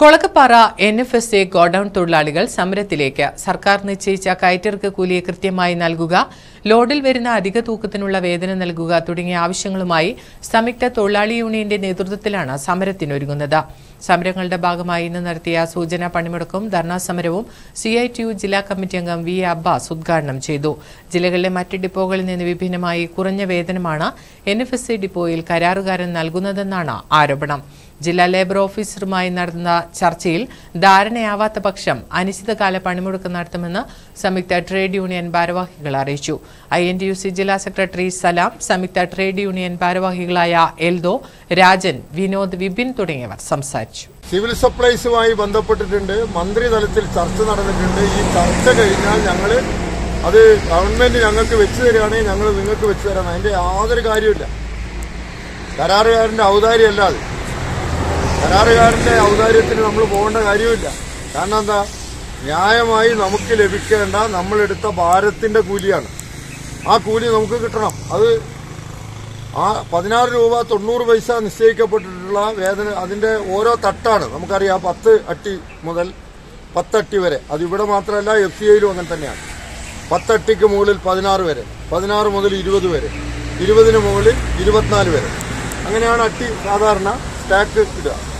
കൊളക്കപ്പാറ N F S A godown തൊഴിലാളികൾ സമരത്തിലേക്ക് സർക്കാർ നിശ്ചയിച്ച കയറ്റിറക്ക് കൂലി കൃത്യമായി നൽകുക ലോഡിൽ വരുന്ന അധിക തൂക്കത്തിനുള്ള വേതനം നൽകുക തുടങ്ങിയ ആവശ്യങ്ങളുമായി സംയുക്ത തൊഴിലാളി യൂണിയന്റെ നേതൃത്വത്തിലാണ് സമരത്തിനൊരുങ്ങുന്നത് സമരങ്ങളുടെ ഭാഗമായി ഇന്ന് നടത്തിയ സൂചനാ പണിമുടക്കും ധർണാ സമരവും സി ഐ ടി യു ജില്ലാ കമ്മിറ്റി അംഗം വി എ അബ്ബാസ് ഉദ്ഘാടനം ചെയ്തു ജില്ലകളിലെ മറ്റ് ഡിപ്പോകളിൽ നിന്ന് വിഭിന്നമായി കുറഞ്ഞ വേതനമാണ് എൻ എഫ് എസ് എ ഡിപ്പോയിൽ കരാറുകാരൻ നൽകുന്നതെന്നാണ് ആരോപണം ജില്ലാ ലേബർ ഓഫീസറുമായി നടന്ന ചർച്ചയിൽ ധാരണയാവാത്ത പക്ഷം അനിശ്ചിതകാല പണിമുടക്ക് നടത്തുമെന്ന് സംയുക്ത ട്രേഡ് യൂണിയൻ ഭാരവാഹികൾ അറിയിച്ചു I N T U C ജില്ലാ സെക്രട്ടറി സലാം സംയുക്ത ട്രേഡ് യൂണിയൻ ഭാരവാഹികളായ എൽദോ രാജൻ വിനോദ് വിപിൻ തുടങ്ങിയവർ സംസാരിച്ചു സിവിൽ സപ്ലൈസുമായി ബന്ധപ്പെട്ടിട്ടുണ്ട് മന്ത്രിതലത്തിൽ ചർച്ച നടന്നിട്ടുണ്ട് ഈ ചർച്ച കഴിഞ്ഞാൽ ഞങ്ങൾ അത് ഗവൺമെന്റ് ഞങ്ങൾക്ക് വെച്ചു തരികയാണെങ്കിൽ ഞങ്ങൾ നിങ്ങൾക്ക് വെച്ചു തരാം അതിന്റെ യാതൊരു കാര്യമില്ല കരാറുകാരന്റെ ഔദാര്യമല്ല അത് കരാറുകാരന്റെ ഔദാര്യത്തിന് നമ്മൾ പോകേണ്ട കാര്യമില്ല കാരണം എന്താ ന്യായമായി നമുക്ക് ലഭിക്കേണ്ട നമ്മളെടുത്ത ഭാരത്തിന്റെ കൂലിയാണ് ആ കൂലി നമുക്ക് കിട്ടണം അത് ആ പതിനാറ് രൂപ തൊണ്ണൂറ് പൈസ നിശ്ചയിക്കപ്പെട്ടിട്ടുള്ള വേതന അതിന്റെ ഓരോ തട്ടാണ് നമുക്കറിയാം പത്ത് അട്ടി മുതൽ പത്തട്ടി വരെ അത് ഇവിടെ മാത്രമല്ല എഫ് സി ഐയിലും അങ്ങനെ തന്നെയാണ് പത്തട്ടിക്ക് മുകളിൽ പതിനാറ് വരെ പതിനാറ് മുതൽ ഇരുപത് വരെ ഇരുപതിന് മുകളിൽ ഇരുപത്തിനാല് വരെ അങ്ങനെയാണ് അട്ടി സാധാരണ സ്റ്റാക്ക് ഇടുക